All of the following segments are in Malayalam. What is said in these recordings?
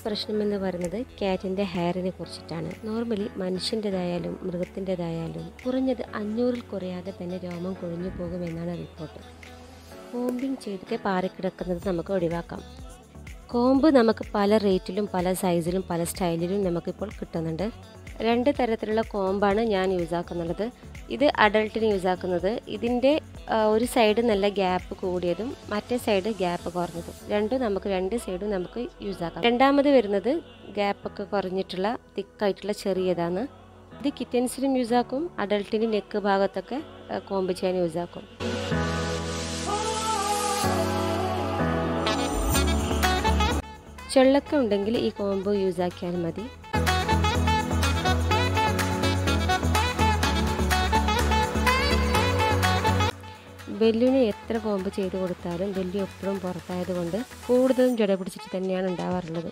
പ്രശ്നം എന്ന് പറയുന്നത് ക്യാറ്റിൻ്റെ ഹെയറിനെ കുറിച്ചിട്ടാണ് നോർമലി മനുഷ്യൻ്റെതായാലും മൃഗത്തിൻ്റെതായാലും കുറഞ്ഞത് അഞ്ഞൂറിൽ കുറയാതെ തന്നെ രോമം കൊഴിഞ്ഞു പോകുമെന്നാണ് റിപ്പോർട്ട് കോമ്പിങ് ചെയ്തൊക്കെ പാറിക്കിടക്കുന്നത് നമുക്ക് ഒഴിവാക്കാം കോമ്പ് നമുക്ക് പല റേറ്റിലും പല സൈസിലും പല സ്റ്റൈലിലും നമുക്കിപ്പോൾ കിട്ടുന്നുണ്ട് രണ്ട് തരത്തിലുള്ള കോമ്പാണ് ഞാൻ യൂസ് ആക്കുന്നുള്ളത് ഇത് അഡൾട്ടിന് യൂസ് ആക്കുന്നത് ഇതിൻ്റെ ആ, ഒരു സൈഡ് നല്ല ഗ്യാപ്പ് കൂടിയതും മറ്റേ സൈഡ് ഗ്യാപ്പ് കുറഞ്ഞതും രണ്ടും നമുക്ക് രണ്ട് സൈഡും നമുക്ക് യൂസ് ആക്കാം രണ്ടാമത് വരുന്നത് ഗ്യാപ്പൊക്കെ കുറഞ്ഞിട്ടുള്ള തിക്കായിട്ടുള്ള ചെറിയതാണ് ഇത് കിറ്റൻസിനും യൂസ് ആക്കും അഡൾട്ടിന് നെക്ക് ഭാഗത്തൊക്കെ ആ, കോമ്പ് ചെയ്യാൻ യൂസ് ആക്കും ചെള്ളക്ക ഉണ്ടെങ്കിൽ ഈ കോംബോ യൂസ് ആക്കിയാൽ മതി ബെല്ലിന് എത്ര കോമ്പ് ചെയ്ത് കൊടുത്താലും ബെല്ലി എപ്പോഴും പുറത്തായതുകൊണ്ട് കൂടുതലും ജട പിടിച്ചിട്ട് തന്നെയാണ് ഉണ്ടാവാറുള്ളത്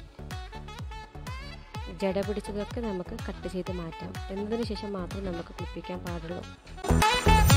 ജട പിടിച്ചതൊക്കെ നമുക്ക് കട്ട് ചെയ്ത് മാറ്റാം എന്നതിന് ശേഷം മാത്രം നമുക്ക് കുളിപ്പിക്കാൻ പാടുള്ളൂ